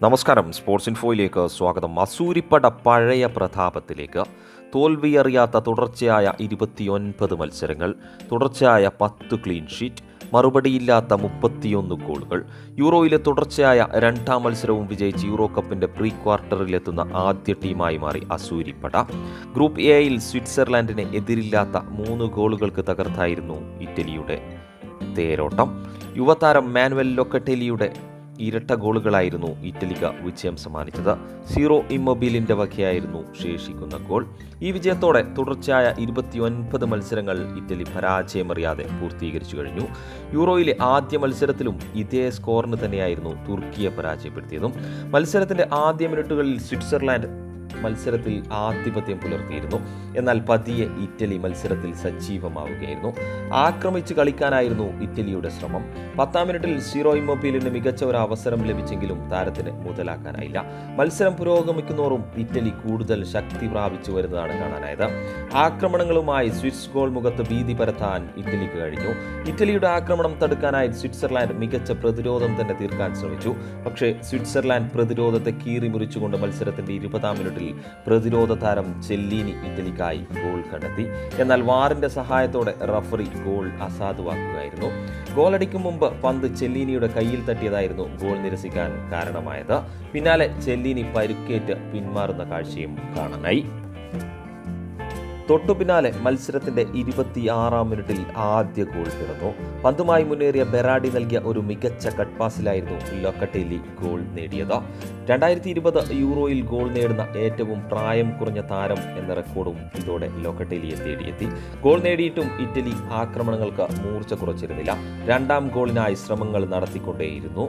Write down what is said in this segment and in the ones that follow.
നമസ്കാരം സ്പോർട്സ് ഇൻഫോയിലേക്ക് സ്വാഗതം അസൂരിപ്പട പഴയ പ്രതാപത്തിലേക്ക് തോൽവിയറിയാത്ത തുടർച്ചയായ ഇരുപത്തിയൊൻപത് മത്സരങ്ങൾ തുടർച്ചയായ പത്ത് ക്ലീൻ ഷീറ്റ് മറുപടിയില്ലാത്ത മുപ്പത്തിയൊന്ന് ഗോളുകൾ യൂറോയിലെ തുടർച്ചയായ രണ്ടാം മത്സരവും വിജയിച്ച് യൂറോ കപ്പിന്റെ പ്രീ ക്വാർട്ടറിലെത്തുന്ന ആദ്യ ടീമായി മാറി അസൂരിപ്പട ഗ്രൂപ്പ് എയിൽ സ്വിറ്റ്സർലാൻഡിനെ എതിരില്ലാത്ത മൂന്ന് ഗോളുകൾക്ക് തകർത്തായിരുന്നു ഇറ്റലിയുടെ തേരോട്ടം യുവതാരം മാനുവൽ ലൊക്കറ്റെലിയുടെ ഇരട്ട ഗോളുകളായിരുന്നു ഇറ്റലിക്ക് വിജയം സമ്മാനിച്ചത് സീറോ ഇമ്മൊബിലിന്റെ വകയായിരുന്നു ശേഷിക്കുന്ന ഗോൾ ഈ വിജയത്തോടെ തുടർച്ചയായ ഇരുപത്തിയൊൻപത് മത്സരങ്ങൾ ഇറ്റലി പരാജയമറിയാതെ പൂർത്തീകരിച്ചു കഴിഞ്ഞു യൂറോയിലെ ആദ്യ മത്സരത്തിലും ഇതേ സ്കോറിന് തന്നെയായിരുന്നു തുർക്കിയെ പരാജയപ്പെടുത്തിയതും മത്സരത്തിന്റെ ആദ്യ മിനിറ്റുകളിൽ സ്വിറ്റ്സർലാൻഡ് മത്സരത്തിൽ ആധിപത്യം പുലർത്തിയിരുന്നു എന്നാൽ പതിയെ ഇറ്റലി മത്സരത്തിൽ സജീവമാവുകയായിരുന്നു ആക്രമിച്ച് കളിക്കാനായിരുന്നു ഇറ്റലിയുടെ ശ്രമം പത്താം മിനിറ്റിൽ സീറോ ഇമ്മൊബിലിന് മികച്ച ഒരു അവസരം ലഭിച്ചെങ്കിലും താരത്തിന് മുതലാക്കാനായില്ല മത്സരം പുരോഗമിക്കുന്നോറും ഇറ്റലി കൂടുതൽ ശക്തി പ്രാപിച്ചു വരുന്നതാണ് കാണാനായത് ആക്രമണങ്ങളുമായി സ്വിസ് ഗോൾ മുഖത്ത് ഭീതി പരത്താൻ ഇറ്റലിക്ക് കഴിഞ്ഞു ഇറ്റലിയുടെ ആക്രമണം തടുക്കാനായി സ്വിറ്റ്സർലാൻഡ് മികച്ച പ്രതിരോധം തന്നെ തീർക്കാൻ ശ്രമിച്ചു പക്ഷേ സ്വിറ്റ്സർലാൻഡ് പ്രതിരോധത്തെ കീറി മുറിച്ചുകൊണ്ട് മത്സരത്തിന്റെ ഇരുപതാം മിനിറ്റിൽ പ്രതിരോധ താരം ചെല്ലീനി ഇറ്റലിക്കായി ഗോൾ കണ്ടെത്തി എന്നാൽ വാറിന്റെ സഹായത്തോടെ റഫറി ഗോൾ അസാധുവാക്കുകയായിരുന്നു ഗോളടിക്കും മുമ്പ് പന്ത് ചെല്ലീനിയുടെ കയ്യിൽ തട്ടിയതായിരുന്നു ഗോൾ നിരസിക്കാൻ കാരണമായത് പിന്നാലെ ചെല്ലീനി പരുക്കേറ്റ് പിന്മാറുന്ന കാഴ്ചയും കാണാനായി തൊട്ടു പിന്നാലെ മത്സരത്തിന്റെ ഇരുപത്തിയാറാം മിനിറ്റിൽ ആദ്യ ഗോൾ പിറന്നു പന്തുമായി മുന്നേറിയ ബെറാഡി നൽകിയ ഒരു മികച്ച കട്ട് പാസിലായിരുന്നു ലൊക്കട്ടേലി ഗോൾ നേടിയത് രണ്ടായിരത്തി ഇരുപത് യൂറോയിൽ ഗോൾ നേടുന്ന ഏറ്റവും പ്രായം കുറഞ്ഞ താരം എന്ന റെക്കോർഡും ഇതോടെ ലൊക്കട്ടേലിയെ തേടിയെത്തി ഗോൾ നേടിയിട്ടും ഇറ്റലി ആക്രമണങ്ങൾക്ക് മൂർച്ച കുറച്ചിരുന്നില്ല രണ്ടാം ഗോളിനായി ശ്രമങ്ങൾ നടത്തിക്കൊണ്ടേയിരുന്നു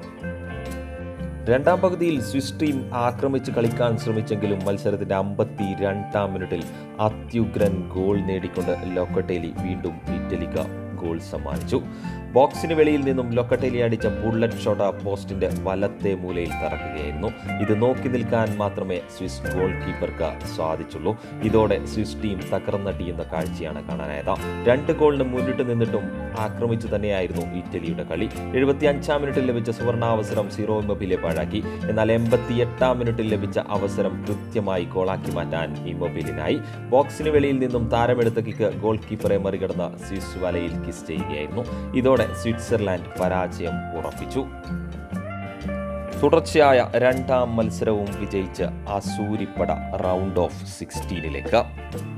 രണ്ടാം പകുതിയിൽ സ്വിസ് ടീം ആക്രമിച്ച് കളിക്കാൻ ശ്രമിച്ചെങ്കിലും മത്സരത്തിന്റെ അമ്പത്തി രണ്ടാം മിനിറ്റിൽ അത്യുഗ്രൻ ഗോൾ നേടിക്കൊണ്ട് ലൊക്കട്ടേലി വീണ്ടും ഇറ്റലിക്ക് ഗോൾ സമ്മാനിച്ചു ബോക്സിന് വെളിയിൽ നിന്നും ലൊക്കട്ടേലി അടിച്ച ബുള്ളറ്റ് ഷോട്ട പോസ്റ്റിന്റെ വലത്തെ മൂലയിൽ തറക്കുകയായിരുന്നു ഇത് നോക്കി നിൽക്കാൻ മാത്രമേ സ്വിസ് ഗോൾ കീപ്പർക്ക് സാധിച്ചുള്ളൂ ഇതോടെ സ്വിസ് ടീം തകർന്നടിയുന്ന കാഴ്ചയാണ് കാണാനായത് രണ്ട് ഗോളിന് മുന്നിട്ട് നിന്നിട്ടും ആക്രമിച്ചു തന്നെയായിരുന്നു ഇറ്റലിയുടെ കളി എഴുപത്തി അഞ്ചാം മിനിറ്റിൽ ലഭിച്ച സുവർണാവസരം സീറോ ഇമ്മൊബിലെ പാഴാക്കി എന്നാൽ എൺപത്തി എട്ടാം മിനിറ്റിൽ ലഭിച്ച അവസരം കൃത്യമായി ഗോളാക്കി മാറ്റാൻ ഇമ്മൊബിലിനായി ബോക്സിന് വെളിയിൽ നിന്നും താരമെടുത്ത കിക്ക് ഗോൾ കീപ്പറെ മറികടന്ന സ്വിസ് വലയിൽ കിസ് ചെയ്യുകയായിരുന്നു ഇതോടെ സ്വിറ്റ്സർലാൻഡ് പരാജയം ഉറപ്പിച്ചു തുടർച്ചയായ രണ്ടാം മത്സരവും വിജയിച്ച് അസൂരിപ്പട റൗണ്ട് ഓഫ് സിക്സ്റ്റീനിലേക്ക്